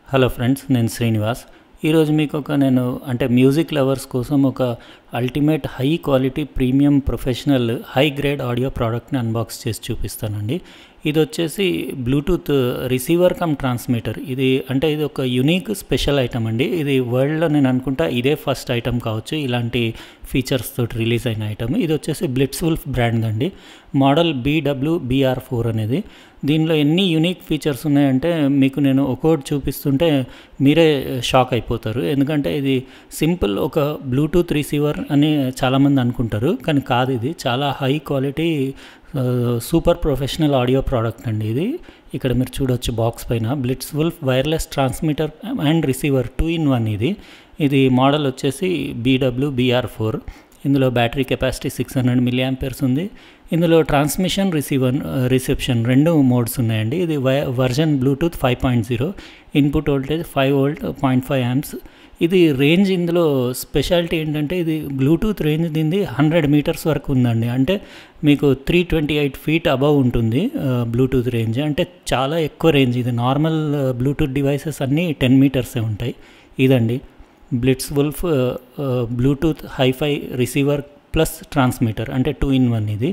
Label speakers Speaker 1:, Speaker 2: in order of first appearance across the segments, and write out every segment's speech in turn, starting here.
Speaker 1: hello friends నేను శ్రీనివాస్ ఈరోజు మీకు ఒక నేను అంటే మ్యూజిక్ లవర్స్ కోసం ఒక ultimate high quality premium professional high grade audio ప్రోడక్ట్ని అన్బాక్స్ చేసి చూపిస్తానండి ఇది వచ్చేసి బ్లూటూత్ రిసీవర్ కమ్ ట్రాన్స్మిటర్ ఇది అంటే ఇది ఒక యునిక్ స్పెషల్ ఐటమ్ అండి ఇది వరల్డ్లో నేను అనుకుంటా ఇదే ఫస్ట్ ఐటమ్ కావచ్చు ఇలాంటి ఫీచర్స్ తోటి రిలీజ్ అయిన ఐటమ్ ఇది వచ్చేసి బ్లిట్స్ వుల్ఫ్ బ్రాండ్ అండి మోడల్ బీడబ్ల్యూ బీఆర్ ఫోర్ అనేది దీనిలో ఎన్ని యూనిక్ ఫీచర్స్ ఉన్నాయంటే మీకు నేను ఒక్కోటి చూపిస్తుంటే మీరే షాక్ అయిపోతారు ఎందుకంటే ఇది సింపుల్ ఒక బ్లూటూత్ రిసీవర్ అని చాలామంది అనుకుంటారు కానీ కాదు ఇది చాలా high quality super professional audio product అండి ఇది ఇక్కడ మీరు చూడొచ్చు బాక్స్ పైన BlitzWolf wireless transmitter and receiver two in one ఇది ఇది మోడల్ వచ్చేసి బీడబ్ల్యూ బీఆర్ ఫోర్ ఇందులో battery capacity six hundred milliamperes ఉంది ఇందులో ట్రాన్స్మిషన్ రిసీవర్ రిసెప్షన్ రెండు మోడ్స్ ఉన్నాయండి ఇది version Bluetooth five point zero input voltage five volt point five amps ఇది రేంజ్ ఇందులో స్పెషాలిటీ ఏంటంటే ఇది బ్లూటూత్ రేంజ్ దీనిది హండ్రెడ్ మీటర్స్ వరకు ఉందండి అంటే మీకు three twenty eight feet above ఉంటుంది బ్లూటూత్ రేంజ్ అంటే చాలా ఎక్కువ రేంజ్ ఇది నార్మల్ బ్లూటూత్ డివైసెస్ అన్నీ టెన్ మీటర్సే ఉంటాయి ఇదండి BlitzWolf Bluetooth hifi receiver plus transmitter అంటే టూ ఇన్ వన్ ఇది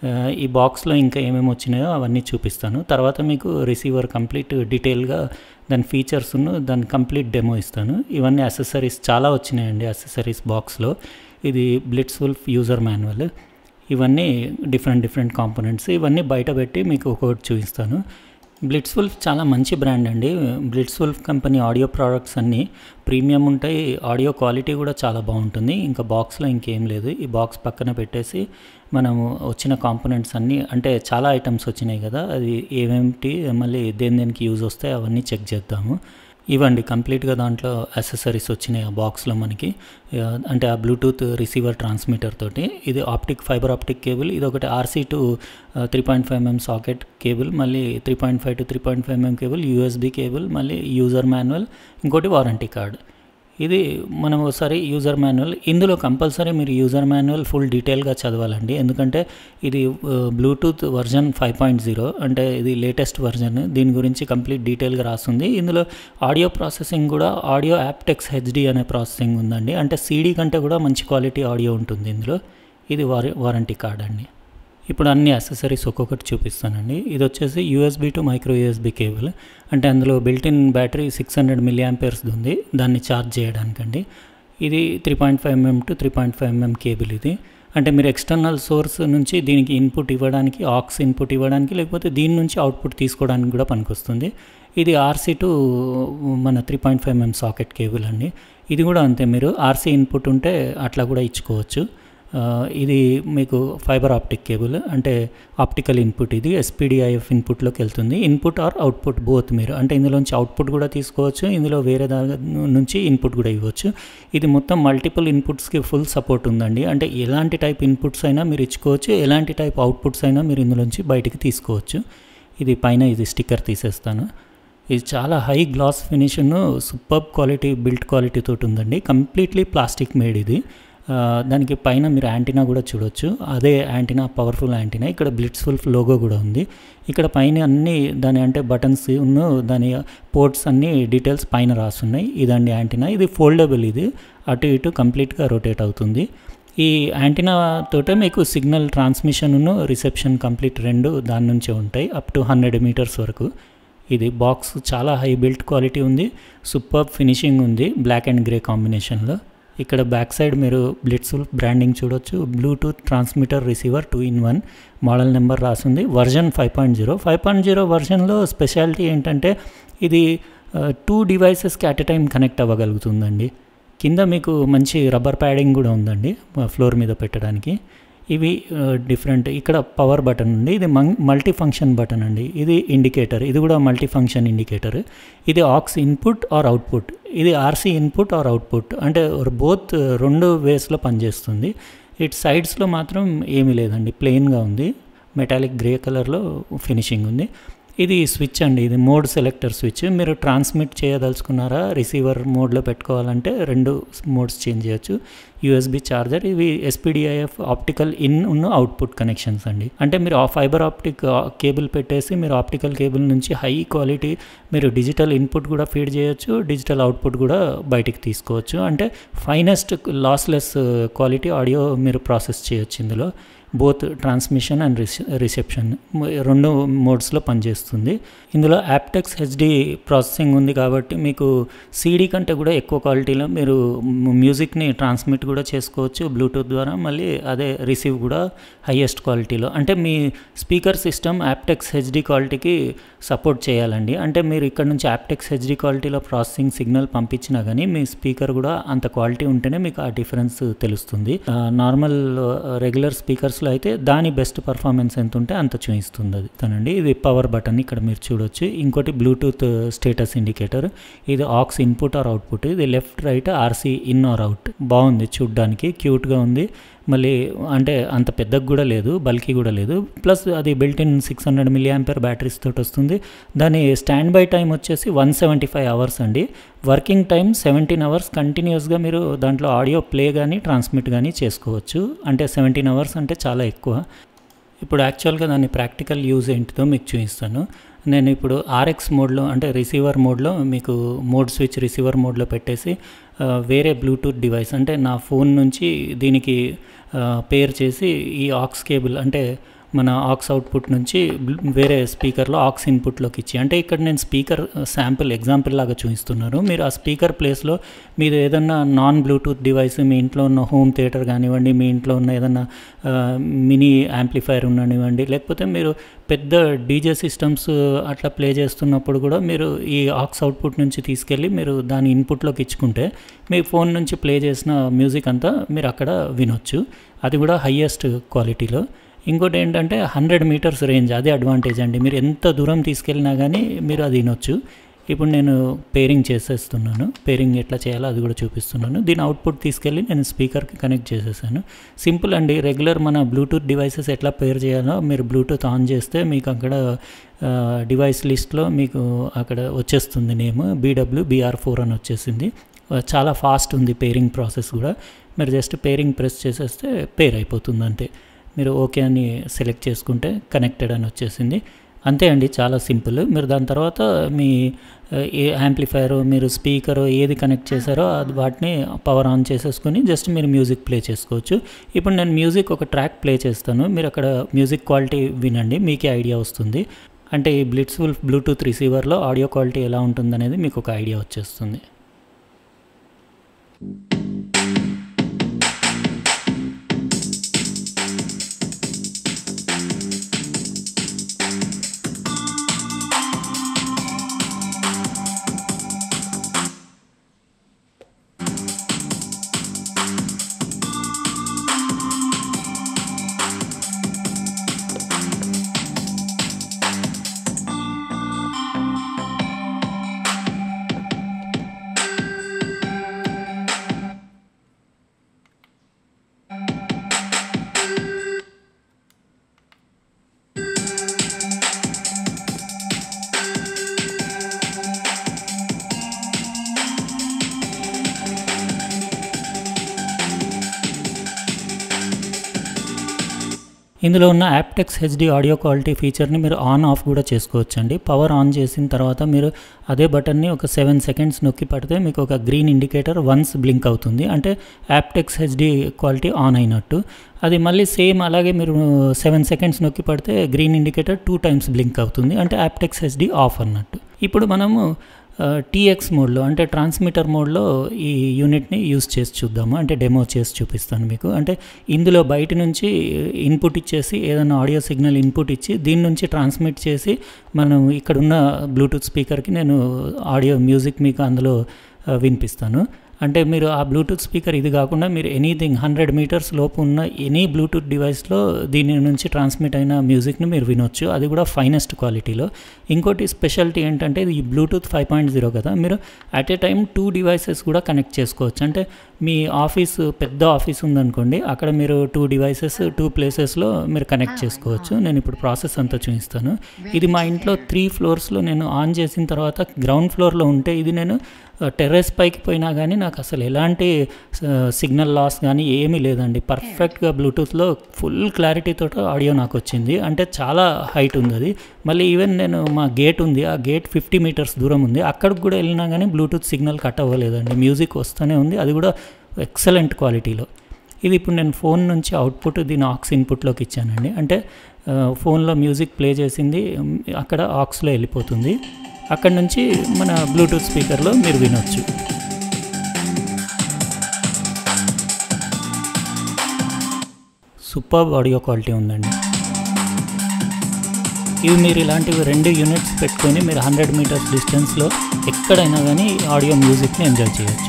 Speaker 1: ఈ బాక్స్లో ఇంకా ఏమేమి వచ్చినాయో అవన్నీ చూపిస్తాను తర్వాత మీకు రిసీవర్ కంప్లీట్ డీటెయిల్గా దాని ఫీచర్స్ను దాని కంప్లీట్ డెమో ఇస్తాను ఇవన్నీ అసెసరీస్ చాలా వచ్చినాయండి అసెసరీస్ బాక్స్లో ఇది బ్లిట్స్ వుల్ఫ్ యూజర్ మాన్యువల్ ఇవన్నీ డిఫరెంట్ డిఫరెంట్ కాంపోనెంట్స్ ఇవన్నీ బయట పెట్టి మీకు ఒక్కొక్కటి చూపిస్తాను బ్లిట్స్ వుల్ఫ్ చాలా మంచి బ్రాండ్ అండి BlitzWolf company audio products అన్నీ ప్రీమియం ఉంటాయి ఆడియో క్వాలిటీ కూడా చాలా బాగుంటుంది ఇంకా బాక్స్లో ఇంకేం లేదు ఈ బాక్స్ పక్కన పెట్టేసి మనము వచ్చిన కాంపోనెంట్స్ అన్నీ అంటే చాలా ఐటమ్స్ వచ్చినాయి కదా అది ఏమేమిటి మళ్ళీ దేని దేనికి యూజ్ వస్తాయి అవన్నీ చెక్ చేద్దాము ఇవ్వండి కంప్లీట్గా దాంట్లో అసెసరీస్ వచ్చినాయి ఆ బాక్స్లో మనకి అంటే ఆ బ్లూటూత్ రిసీవర్ ట్రాన్స్మిటర్ తోటి ఇది ఆప్టిక్ ఫైబర్ ఆప్టిక్ కేబుల్ ఇది ఒకటి RC to three point five MM socket cable మళ్ళీ three point five to three point five MM cable USB cable మళ్ళీ యూజర్ మాన్యువల్ ఇంకోటి వారంటీ కార్డ్ ఇది మనం ఒకసారి యూజర్ మాన్యువల్ ఇందులో కంపల్సరీ మీరు యూజర్ మాన్యువల్ ఫుల్ డీటెయిల్గా చదవాలండి ఎందుకంటే ఇది Bluetooth version five point zero అంటే ఇది లేటెస్ట్ వర్జన్ దీని గురించి కంప్లీట్ డీటెయిల్గా రాస్తుంది ఇందులో ఆడియో ప్రాసెసింగ్ కూడా ఆడియో యాప్టెక్స్ హెచ్డి అనే ప్రాసెసింగ్ ఉందండి అంటే సీడీ కంటే కూడా మంచి క్వాలిటీ ఆడియో ఉంటుంది ఇందులో ఇది వారి వారంటీ కార్డ్ అండి ఇప్పుడు అన్ని అసెసరీస్ ఒక్కొక్కటి చూపిస్తానండి ఇది వచ్చేసి USB to micro USB cable అంటే అందులో built in battery six hundred milliamperes ఉంది దాన్ని ఛార్జ్ చేయడానికండి ఇది three point five MM to three point five MM cable ఇది అంటే మీరు ఎక్స్టర్నల్ సోర్స్ నుంచి దీనికి ఇన్పుట్ ఇవ్వడానికి ఆక్స్ ఇన్పుట్ ఇవ్వడానికి లేకపోతే దీని నుంచి అవుట్పుట్ తీసుకోవడానికి కూడా పనికొస్తుంది ఇది ఆర్సీ టు మన three point five MM socket cable అండి ఇది కూడా అంతే మీరు ఆర్సీ ఇన్పుట్ ఉంటే అట్లా కూడా ఇచ్చుకోవచ్చు ఇది మీకు ఫైబర్ ఆప్టిక్ కేబుల్ అంటే ఆప్టికల్ ఇన్పుట్ ఇది ఎస్పీడిఐఎఫ్ ఇన్పుట్లోకి వెళ్తుంది ఇన్పుట్ ఆర్ అవుట్పుట్ బోత్ మీరు అంటే ఇందులోంచి అవుట్పుట్ కూడా తీసుకోవచ్చు ఇందులో వేరే దాని నుంచి ఇన్పుట్ కూడా ఇవ్వచ్చు ఇది మొత్తం మల్టిపుల్ ఇన్పుట్స్కి ఫుల్ సపోర్ట్ ఉందండి అంటే ఎలాంటి టైప్ ఇన్పుట్స్ అయినా మీరు ఇచ్చుకోవచ్చు ఎలాంటి టైప్ అవుట్పుట్స్ అయినా మీరు ఇందులోంచి బయటికి తీసుకోవచ్చు ఇది పైన ఇది స్టిక్కర్ తీసేస్తాను ఇది చాలా high glass finishing super quality built quality తోటి ఉందండి కంప్లీట్లీ ప్లాస్టిక్ మేడ్ ఇది దానికి పైన మీరు యాంటీనా కూడా చూడొచ్చు అదే యాంటీనా పవర్ఫుల్ యాంటీనా ఇక్కడ బ్లిట్స్ ఫుల్ లోగో కూడా ఉంది ఇక్కడ పైన అన్ని దాని అంటే బటన్స్ ఉన్న దాని పోర్ట్స్ అన్ని డీటెయిల్స్ పైన రాస్తున్నాయి ఇదండి యాంటీనా ఇది ఫోల్డబుల్ ఇది అటు ఇటు కంప్లీట్గా రొటేట్ అవుతుంది ఈ యాంటీనా తోటే మీకు సిగ్నల్ ట్రాన్స్మిషన్ రిసెప్షన్ కంప్లీట్ రెండు దాని నుంచే ఉంటాయి అప్ టు హండ్రెడ్ మీటర్స్ వరకు ఇది బాక్స్ చాలా హై బిల్ట్ క్వాలిటీ ఉంది సూపర్ ఫినిషింగ్ ఉంది బ్లాక్ అండ్ గ్రే కాంబినేషన్లో ఇక్కడ బ్యాక్ సైడ్ మీరు బ్లిట్స్ఫుల్ బ్రాండింగ్ చూడొచ్చు Bluetooth transmitter receiver two in one model number రాసింది version five point zero five point zero వర్జన్లో స్పెషాలిటీ ఏంటంటే ఇది టూ డివైసెస్కి అట్ ఎ టైం కనెక్ట్ అవ్వగలుగుతుందండి కింద మీకు మంచి రబ్బర్ ప్యాడింగ్ కూడా ఉందండి ఫ్లోర్ మీద పెట్టడానికి ఇవి డిఫరెంట్ ఇక్కడ పవర్ బటన్ ఉంది ఇది మల్టీ ఫంక్షన్ బటన్ అండి ఇది ఇండికేటర్ ఇది కూడా మల్టీ ఫంక్షన్ ఇండికేటర్ ఇది ఆక్స్ ఇన్పుట్ ఆర్ అవుట్పుట్ ఇది ఆర్సీ ఇన్పుట్ ఆర్ అవుట్పుట్ అంటే బోత్ రెండు వేస్లో పనిచేస్తుంది ఇటు సైడ్స్లో మాత్రం ఏమీ లేదండి ప్లెయిన్గా ఉంది మెటాలిక్ గ్రే కలర్లో ఫినిషింగ్ ఉంది ఇది స్విచ్ అండి ఇది మోడ్ సెలెక్టర్ స్విచ్ మీరు ట్రాన్స్మిట్ చేయదలుచుకున్నారా రిసీవర్ మోడ్లో పెట్టుకోవాలంటే రెండు మోడ్స్ చేంజ్ చేయొచ్చు యూఎస్బి చార్జర్ ఇవి ఎస్పీడిఐఎఫ్ ఆప్టికల్ ఇన్ ఉన్న అవుట్పుట్ కనెక్షన్స్ అండి అంటే మీరు ఆ ఫైబర్ ఆప్టిక్ కేబుల్ పెట్టేసి మీరు ఆప్టికల్ కేబుల్ నుంచి హై క్వాలిటీ మీరు డిజిటల్ ఇన్పుట్ కూడా ఫీడ్ చేయొచ్చు డిజిటల్ అవుట్పుట్ కూడా బయటికి తీసుకోవచ్చు అంటే ఫైనెస్ట్ లాస్లెస్ క్వాలిటీ ఆడియో మీరు ప్రాసెస్ చేయొచ్చు ఇందులో బోత్ ట్రాన్స్మిషన్ అండ్ రిసెప్షన్ రెండు మోడ్స్లో పనిచేస్తుంది ఇందులో యాప్టెక్స్ హెచ్డి ప్రాసెసింగ్ ఉంది కాబట్టి మీకు సీడీ కంటే కూడా ఎక్కువ క్వాలిటీలో మీరు మ్యూజిక్ని ట్రాన్స్మిట్ కూడా చేసుకోవచ్చు బ్లూటూత్ ద్వారా మళ్ళీ అదే రిసీవ్ కూడా హయ్యెస్ట్ క్వాలిటీలో అంటే మీ స్పీకర్ సిస్టమ్ యాప్టెక్స్ హెచ్డి క్వాలిటీకి సపోర్ట్ చేయాలండి అంటే మీరు ఇక్కడ నుంచి యాప్టెక్స్ హెచ్డి క్వాలిటీలో ప్రాసెసింగ్ సిగ్నల్ పంపించినా కానీ మీ స్పీకర్ కూడా అంత క్వాలిటీ ఉంటేనే మీకు ఆ డిఫరెన్స్ తెలుస్తుంది నార్మల్ రెగ్యులర్ స్పీకర్స్లో అయితే దాని బెస్ట్ పర్ఫార్మెన్స్ ఎంత ఉంటే అంత చూపిస్తుంది అది తనండి ఇది పవర్ బటన్ ఇక్కడ మీరు చూడొచ్చు ఇంకోటి బ్లూటూత్ స్టేటస్ ఇండికేటర్ ఇది ఆక్స్ ఇన్పుట్ ఆర్ అవుట్పుట్ ఇది left right RC in or out బాగుంది చూడ్డానికి క్యూట్గా ఉంది మళ్ళీ అంటే అంత పెద్దగా కూడా లేదు బల్కీ కూడా లేదు ప్లస్ అది built in six hundred milliampere batteries తోటి వస్తుంది దాని స్టాండ్ బై టైం వచ్చేసి వన్ సెవెంటీ ఫైవ్ అవర్స్ అండి వర్కింగ్ టైం సెవెంటీన్ అవర్స్ కంటిన్యూస్గా మీరు దాంట్లో ఆడియో ప్లే కానీ ట్రాన్స్మిట్ కానీ చేసుకోవచ్చు అంటే సెవెంటీన్ అవర్స్ అంటే చాలా ఎక్కువ ఇప్పుడు యాక్చువల్గా దాని ప్రాక్టికల్ యూజ్ ఏంటిదో మీకు చూపిస్తాను నేను ఇప్పుడు ఆర్ఎక్స్ మోడ్లో అంటే రిసీవర్ మోడ్లో మీకు మోడ్ స్విచ్ రిసీవర్ మోడ్లో పెట్టేసి వేరే బ్లూటూత్ డివైస్ అంటే నా ఫోన్ నుంచి దీనికి పేర్ చేసి ఈ ఆక్స్ కేబుల్ అంటే మన ఆక్స్ అవుట్పుట్ నుంచి వేరే స్పీకర్లో ఆక్స్ ఇన్పుట్లోకి ఇచ్చి అంటే ఇక్కడ నేను స్పీకర్ శాంపుల్ ఎగ్జాంపుల్ లాగా చూపిస్తున్నాను మీరు ఆ స్పీకర్ ప్లేస్లో మీరు ఏదన్నా నాన్ బ్లూటూత్ డివైస్ మీ ఇంట్లో ఉన్న హోమ్ థియేటర్ కానివ్వండి మీ ఇంట్లో ఉన్న ఏదన్నా మినీ యాంప్లిఫైర్ ఉండనివ్వండి లేకపోతే మీరు పెద్ద డీజే సిస్టమ్స్ అట్లా ప్లే చేస్తున్నప్పుడు కూడా మీరు ఈ ఆక్స్ అవుట్పుట్ నుంచి తీసుకెళ్ళి మీరు దాని ఇన్పుట్లోకి ఇచ్చుకుంటే మీ ఫోన్ నుంచి ప్లే చేసిన మ్యూజిక్ అంతా మీరు అక్కడ వినొచ్చు అది కూడా హయ్యెస్ట్ క్వాలిటీలో ఇంకోటి ఏంటంటే హండ్రెడ్ మీటర్స్ రేంజ్ అదే అడ్వాంటేజ్ అండి మీరు ఎంత దూరం తీసుకెళ్ళినా కానీ మీరు అది వినొచ్చు ఇప్పుడు నేను పేరింగ్ చేసేస్తున్నాను పేరింగ్ ఎట్లా చేయాలో అది కూడా చూపిస్తున్నాను దీని అవుట్పుట్ తీసుకెళ్ళి నేను స్పీకర్కి కనెక్ట్ చేసేసాను సింపుల్ అండి రెగ్యులర్ మన బ్లూటూత్ డివైసెస్ ఎట్లా పేర్ చేయాలో మీరు బ్లూటూత్ ఆన్ చేస్తే మీకు అక్కడ డివైస్ లిస్ట్లో మీకు అక్కడ వచ్చేస్తుంది నేమ్ బీడబ్ల్యూ బీఆర్ ఫోర్ అని వచ్చేసింది చాలా ఫాస్ట్ ఉంది పేరింగ్ ప్రాసెస్ కూడా మీరు జస్ట్ పేరింగ్ ప్రెస్ చేసేస్తే పేర్ అయిపోతుంది అంతే మీరు ఓకే అని సెలెక్ట్ చేసుకుంటే కనెక్టెడ్ అని వచ్చేసింది అంతే అండి చాలా సింపుల్ మీరు దాని తర్వాత మీ ఏ యాంప్లిఫైర్ మీరు స్పీకర్ ఏది కనెక్ట్ చేశారో అది వాటిని పవర్ ఆన్ చేసేసుకొని జస్ట్ మీరు మ్యూజిక్ ప్లే చేసుకోవచ్చు ఇప్పుడు నేను మ్యూజిక్ ఒక ట్రాక్ ప్లే చేస్తాను మీరు అక్కడ మ్యూజిక్ క్వాలిటీ వినండి మీకే ఐడియా వస్తుంది అంటే ఈ బ్లిట్స్ఫుల్ బ్లూటూత్ రిసీవర్లో ఆడియో క్వాలిటీ ఎలా ఉంటుందనేది మీకు ఒక ఐడియా వచ్చేస్తుంది ఇందులో ఉన్న యాప్టెక్స్ హెచ్డి ఆడియో క్వాలిటీ ఫీచర్ని మీరు ఆన్ ఆఫ్ కూడా చేసుకోవచ్చండి పవర్ ఆన్ చేసిన తర్వాత మీరు అదే బటన్ని ఒక సెవెన్ సెకండ్స్ నొక్కి పడితే మీకు ఒక గ్రీన్ ఇండికేటర్ వన్స్ బ్లింక్ అవుతుంది అంటే యాప్టెక్స్ హెచ్డి క్వాలిటీ ఆన్ అయినట్టు అది మళ్ళీ సేమ్ అలాగే మీరు సెవెన్ సెకండ్స్ నొక్కి పడితే green indicator two times blink అవుతుంది అంటే యాప్టెక్స్ హెచ్డి ఆఫ్ అన్నట్టు ఇప్పుడు మనము టీఎక్స్ మోడ్లో అంటే ట్రాన్స్మిటర్ మోడ్లో ఈ యూనిట్ని యూస్ చేసి చూద్దాము అంటే డెమో చేసి చూపిస్తాను మీకు అంటే ఇందులో బయట నుంచి ఇన్పుట్ ఇచ్చేసి ఏదైనా ఆడియో సిగ్నల్ ఇన్పుట్ ఇచ్చి దీని నుంచి ట్రాన్స్మిట్ చేసి మనం ఇక్కడ ఉన్న బ్లూటూత్ స్పీకర్కి నేను ఆడియో మ్యూజిక్ మీకు అందులో వినిపిస్తాను అంటే మీరు ఆ బ్లూటూత్ స్పీకర్ ఇది కాకుండా మీరు ఎనీథింగ్ హండ్రెడ్ మీటర్స్ లోపు ఉన్న ఎనీ బ్లూటూత్ డివైస్లో దీని నుంచి ట్రాన్స్మిట్ అయిన మ్యూజిక్ని మీరు వినొచ్చు అది కూడా ఫైనెస్ట్ క్వాలిటీలో ఇంకోటి స్పెషాలిటీ ఏంటంటే ఇది బ్లూటూత్ ఫైవ్ పాయింట్ జీరో కదా మీరు at a time two devices కూడా కనెక్ట్ చేసుకోవచ్చు అంటే మీ ఆఫీస్ పెద్ద ఆఫీస్ ఉందనుకోండి అక్కడ మీరు టూ డివైసెస్ టూ ప్లేసెస్లో మీరు కనెక్ట్ చేసుకోవచ్చు నేను ఇప్పుడు ప్రాసెస్ అంతా చూపిస్తాను ఇది మా ఇంట్లో త్రీ ఫ్లోర్స్లో నేను ఆన్ చేసిన తర్వాత గ్రౌండ్ ఫ్లోర్లో ఉంటే ఇది నేను టెర్రస్ పైకి పోయినా కానీ నాకు అసలు ఎలాంటి సిగ్నల్ లాస్ కానీ ఏమీ లేదండి పర్ఫెక్ట్గా బ్లూటూత్లో ఫుల్ క్లారిటీతో ఆడియో నాకు వచ్చింది అంటే చాలా హైట్ ఉంది అది మళ్ళీ ఈవెన్ నేను మా గేట్ ఉంది ఆ గేట్ ఫిఫ్టీ మీటర్స్ దూరం ఉంది అక్కడికి కూడా వెళ్ళినా కానీ బ్లూటూత్ సిగ్నల్ కట్ అవ్వలేదండి మ్యూజిక్ వస్తూనే ఉంది అది కూడా ఎక్సలెంట్ క్వాలిటీలో ఇది ఇప్పుడు నేను ఫోన్ నుంచి అవుట్పుట్ దీని ఆక్స్ ఇన్పుట్లోకి ఇచ్చానండి అంటే ఫోన్లో మ్యూజిక్ ప్లే చేసింది అక్కడ ఆక్స్లో వెళ్ళిపోతుంది అక్కడ నుంచి మన బ్లూటూత్ స్పీకర్లో మీరు వినొచ్చు సూపర్ ఆడియో క్వాలిటీ ఉందండి ఇవి మీరు ఇలాంటివి రెండు యూనిట్స్ పెట్టుకొని మీరు హండ్రెడ్ మీటర్స్ డిస్టెన్స్లో ఎక్కడైనా కానీ ఆడియో మ్యూజిక్ని ఎంజాయ్ చేయొచ్చు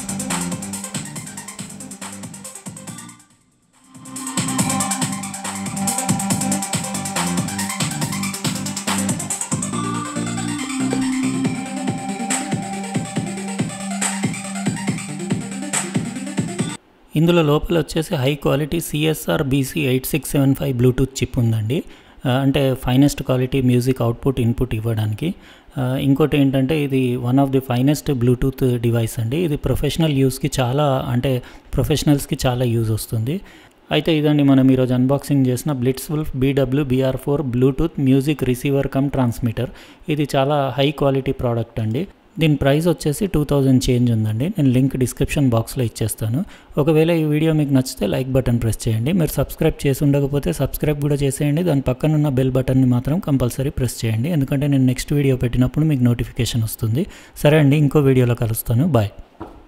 Speaker 1: ఇందులో లోపల వచ్చేసి high quality CSR BC eight six seven five Bluetooth chip ఉందండి అంటే finest quality music output input ఇవ్వడానికి ఇంకోటి ఏంటంటే ఇది one of the finest Bluetooth device అండి ఇది ప్రొఫెషనల్ యూస్కి చాలా అంటే ప్రొఫెషనల్స్కి చాలా యూజ్ వస్తుంది అయితే ఇదండి మనం ఈరోజు అన్బాక్సింగ్ చేసిన BlitzWolf BW BR four Bluetooth music receiver cum transmitter ఇది చాలా హై క్వాలిటీ ప్రోడక్ట్ అండి దీని ప్రైస్ వచ్చేసి టూ థౌజండ్ చేంజ్ ఉందండి నేను లింక్ డిస్క్రిప్షన్ బాక్స్లో ఇచ్చేస్తాను ఒకవేళ ఈ వీడియో మీకు నచ్చితే లైక్ బటన్ ప్రెస్ చేయండి మీరు సబ్స్క్రైబ్ చేసి ఉండకపోతే సబ్స్క్రైబ్ కూడా చేసేయండి దాని పక్కన ఉన్న బెల్ బటన్ని మాత్రం కంపల్సరీ ప్రెస్ చేయండి ఎందుకంటే నేను నెక్స్ట్ వీడియో పెట్టినప్పుడు మీకు నోటిఫికేషన్ వస్తుంది సరే అండి ఇంకో వీడియోలో కలుస్తాను బాయ్